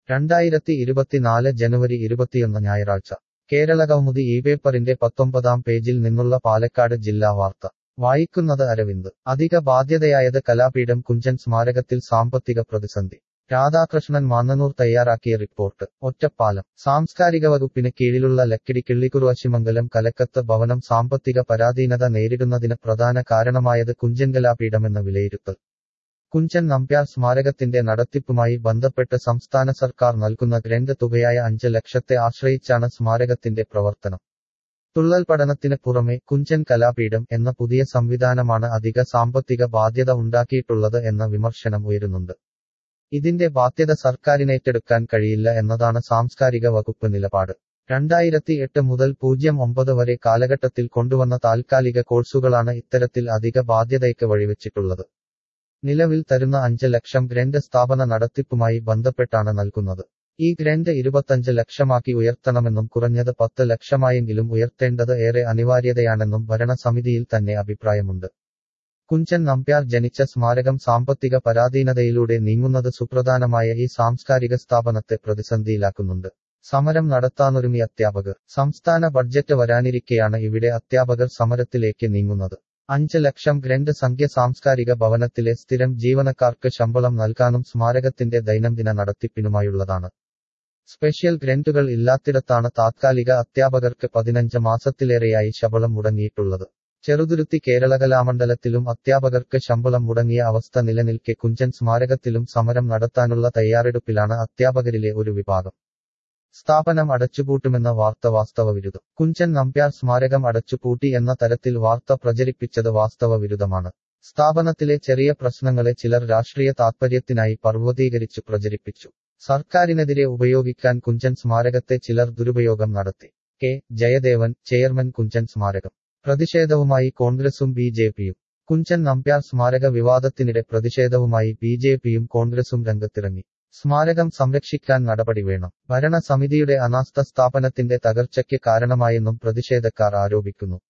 രണ്ടായിരത്തി ഇരുപത്തിനാല് ജനുവരി ഇരുപത്തിയൊന്ന് ഞായറാഴ്ച കേരളകൗമുദി ഈ പേപ്പറിന്റെ പത്തൊമ്പതാം പേജിൽ നിന്നുള്ള പാലക്കാട് ജില്ലാ വാർത്ത വായിക്കുന്നത് അരവിന്ദ് അധിക ബാധ്യതയായത് കലാപീഠം കുഞ്ചൻ സ്മാരകത്തിൽ സാമ്പത്തിക പ്രതിസന്ധി രാധാകൃഷ്ണൻ മാന്നനൂർ തയ്യാറാക്കിയ റിപ്പോർട്ട് ഒറ്റപ്പാലം സാംസ്കാരിക വകുപ്പിന് കീഴിലുള്ള ലക്കിടി കിള്ളിക്കുറുവശിമംഗലം കലക്കത്ത് ഭവനം സാമ്പത്തിക പരാധീനത നേരിടുന്നതിന് പ്രധാന കാരണമായത് കുഞ്ചൻ കലാപീഠമെന്ന വിലയിരുത്തൽ കുഞ്ചൻ നമ്പ്യാർ സ്മാരകത്തിന്റെ നടത്തിപ്പുമായി ബന്ധപ്പെട്ട് സംസ്ഥാന സർക്കാർ നൽകുന്ന ഗ്രന്റ് തുകയായ അഞ്ച് ലക്ഷത്തെ ആശ്രയിച്ചാണ് സ്മാരകത്തിന്റെ പ്രവർത്തനം തുള്ളൽ പഠനത്തിന് പുറമെ കുഞ്ചൻ കലാപീഠം എന്ന പുതിയ സംവിധാനമാണ് അധിക സാമ്പത്തിക ബാധ്യത ഉണ്ടാക്കിയിട്ടുള്ളത് എന്ന വിമർശനം ഉയരുന്നുണ്ട് ഇതിന്റെ ബാധ്യത സർക്കാരിനേറ്റെടുക്കാൻ കഴിയില്ല എന്നതാണ് സാംസ്കാരിക വകുപ്പ് നിലപാട് രണ്ടായിരത്തി എട്ട് മുതൽ പൂജ്യം ഒമ്പത് വരെ കാലഘട്ടത്തിൽ കൊണ്ടുവന്ന താൽക്കാലിക കോഴ്സുകളാണ് ഇത്തരത്തിൽ അധിക ബാധ്യതയ്ക്ക് വഴിവെച്ചിട്ടുള്ളത് നിലവിൽ തരുന്ന അഞ്ച് ലക്ഷം ഗ്രന്റ് സ്ഥാപന നടത്തിപ്പുമായി ബന്ധപ്പെട്ടാണ് നൽകുന്നത് ഈ ഗ്രന്റ് ഇരുപത്തഞ്ച് ലക്ഷമാക്കി ഉയർത്തണമെന്നും കുറഞ്ഞത് പത്ത് ലക്ഷമായെങ്കിലും ഉയർത്തേണ്ടത് ഏറെ അനിവാര്യതയാണെന്നും ഭരണസമിതിയിൽ തന്നെ അഭിപ്രായമുണ്ട് കുഞ്ചൻ നമ്പ്യാർ ജനിച്ച സ്മാരകം സാമ്പത്തിക പരാധീനതയിലൂടെ നീങ്ങുന്നത് സുപ്രധാനമായ ഈ സാംസ്കാരിക സ്ഥാപനത്തെ പ്രതിസന്ധിയിലാക്കുന്നുണ്ട് സമരം നടത്താനൊരുങ്ങി അധ്യാപകർ സംസ്ഥാന ബഡ്ജറ്റ് വരാനിരിക്കെയാണ് ഇവിടെ അധ്യാപകർ സമരത്തിലേക്ക് നീങ്ങുന്നത് അഞ്ച് ലക്ഷം ഗ്രന്റ് സംഖ്യ സാംസ്കാരിക ഭവനത്തിലെ സ്ഥിരം ജീവനക്കാർക്ക് ശമ്പളം നൽകാനും സ്മാരകത്തിന്റെ ദൈനംദിന നടത്തിപ്പിനുമായുള്ളതാണ് സ്പെഷ്യൽ ഗ്രന്റുകൾ ഇല്ലാത്തിടത്താണ് താത്കാലിക അധ്യാപകർക്ക് പതിനഞ്ച് മാസത്തിലേറെയായി ശമ്പളം മുടങ്ങിയിട്ടുള്ളത് ചെറുതുരുത്തി കേരളകലാമണ്ഡലത്തിലും അധ്യാപകർക്ക് ശമ്പളം മുടങ്ങിയ അവസ്ഥ നിലനിൽക്കെ കുഞ്ചൻ സ്മാരകത്തിലും സമരം നടത്താനുള്ള തയ്യാറെടുപ്പിലാണ് അധ്യാപകരിലെ ഒരു വിഭാഗം സ്ഥാപനം അടച്ചുപൂട്ടുമെന്ന വാർത്ത വാസ്തവവിരുദ്ധം കുഞ്ചൻ നമ്പ്യാർ സ്മാരകം അടച്ചുപൂട്ടി എന്ന തരത്തിൽ വാർത്ത പ്രചരിപ്പിച്ചത് വാസ്തവ വിരുദ്ധമാണ് സ്ഥാപനത്തിലെ ചെറിയ പ്രശ്നങ്ങളെ ചിലർ രാഷ്ട്രീയ താത്പര്യത്തിനായി പർവ്വതീകരിച്ചു പ്രചരിപ്പിച്ചു സർക്കാരിനെതിരെ ഉപയോഗിക്കാൻ കുഞ്ചൻ സ്മാരകത്തെ ചിലർ ദുരുപയോഗം നടത്തി കെ ജയദേവൻ ചെയർമാൻ കുഞ്ചൻ സ്മാരകം പ്രതിഷേധവുമായി കോൺഗ്രസും ബി ജെ പിയും കുഞ്ചൻ നമ്പ്യാർ സ്മാരക വിവാദത്തിനിടെ പ്രതിഷേധവുമായി ബി ജെ പിയും കോൺഗ്രസും രംഗത്തിറങ്ങി സ്മാരകം സംരക്ഷിക്കാൻ നടപടി വേണം ഭരണസമിതിയുടെ അനാസ്ഥ സ്ഥാപനത്തിന്റെ തകർച്ചയ്ക്ക് കാരണമായെന്നും പ്രതിഷേധക്കാർ ആരോപിക്കുന്നു